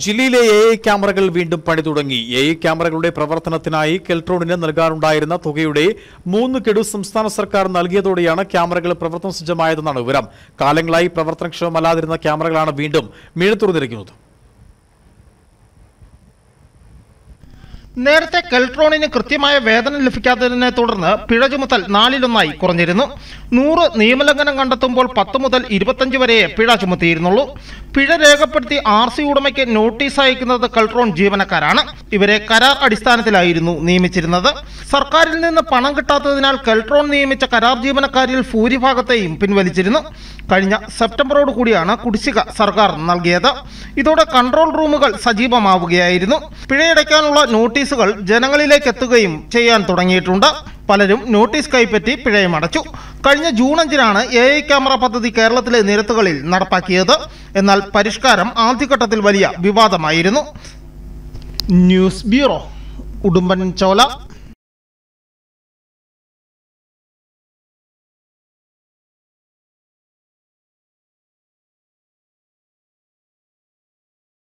ജില്ലയിലെ A I ക്യാമറകൾ വീണ്ടും പണി തുടങ്ങി എ ഐ ക്യാമറകളുടെ പ്രവർത്തനത്തിനായി കെൽട്രോണിന് നൽകാറുണ്ടായിരുന്ന തുകയുടെ മൂന്ന് ഗഡു സംസ്ഥാന സർക്കാർ നൽകിയതോടെയാണ് ക്യാമറകൾ പ്രവർത്തന സജ്ജമായതെന്നാണ് വിവരം കാലങ്ങളായി പ്രവർത്തനക്ഷമമല്ലാതിരുന്ന ക്യാമറകളാണ് വീണ്ടും മിഴുത്തുറന്നിരിക്കുന്നത് നേരത്തെ കെൽട്രോണിന് കൃത്യമായ വേതനം ലഭിക്കാത്തതിനെ തുടർന്ന് പിഴ ചുമത്തൽ നാലിലൊന്നായി കുറഞ്ഞിരുന്നു നൂറ് നിയമലംഘനം കണ്ടെത്തുമ്പോൾ പത്ത് മുതൽ ഇരുപത്തഞ്ച് വരെയേ പിഴ ചുമത്തിയിരുന്നുള്ളൂ പിഴ രേഖപ്പെടുത്തി ആർ സി ഉടമയ്ക്ക് നോട്ടീസ് അയക്കുന്നത് കെൽട്രോൺ ജീവനക്കാരാണ് ഇവരെ കരാർ അടിസ്ഥാനത്തിലായിരുന്നു നിയമിച്ചിരുന്നത് സർക്കാരിൽ നിന്ന് പണം കിട്ടാത്തതിനാൽ കെൽട്രോൺ നിയമിച്ച കരാർ ജീവനക്കാരിൽ ഭൂരിഭാഗത്തെയും പിൻവലിച്ചിരുന്നു കഴിഞ്ഞ സെപ്റ്റംബറോട് കൂടിയാണ് കുടിശ്ശിക സർക്കാർ നൽകിയത് ഇതോടെ കൺട്രോൾ റൂമുകൾ സജീവമാവുകയായിരുന്നു പിഴയടയ്ക്കാനുള്ള നോട്ടീസുകൾ ജനങ്ങളിലേക്ക് എത്തുകയും ചെയ്യാൻ തുടങ്ങിയിട്ടുണ്ട് പലരും നോട്ടീസ് കൈപ്പറ്റി പിഴയും അടച്ചു കഴിഞ്ഞ ജൂൺ അഞ്ചിനാണ് എ ഐ ക്യാമറ പദ്ധതി കേരളത്തിലെ നിരത്തുകളിൽ നടപ്പാക്കിയത് എന്നാൽ പരിഷ്കാരം ആദ്യഘട്ടത്തിൽ വലിയ വിവാദമായിരുന്നു ന്യൂസ് ബ്യൂറോ ഉടുമ്പൻ ചോല